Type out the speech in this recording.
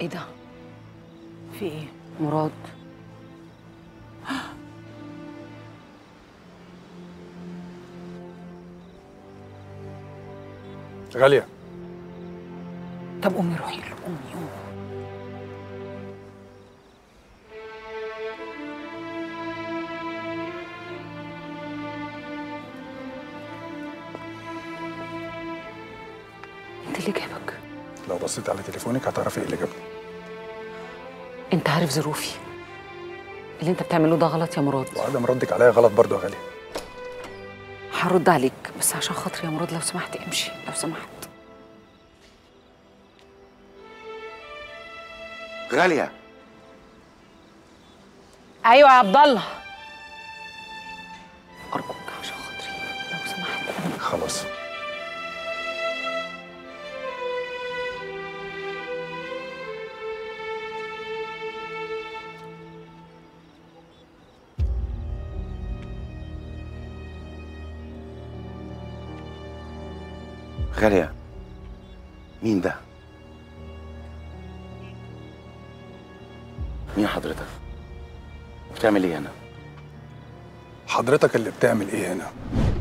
ايه ده في ايه مراد غاليه طب قومي روحي له قومي قومي انت اللي جابك لو بصيت على تليفونك هتعرفي ايه اللي جابني انت عارف ظروفي اللي انت بتعمله ده غلط يا مراد وعدم ردك عليا غلط برضه يا غاليه هرد عليك بس عشان خاطري يا مراد لو سمحت امشي لو سمحت غالية ايوه يا عبد الله ارجوك عشان خاطري لو سمحت خلاص غالية مين ده؟ مين حضرتك؟ بتعمل ايه هنا؟ حضرتك اللي بتعمل ايه هنا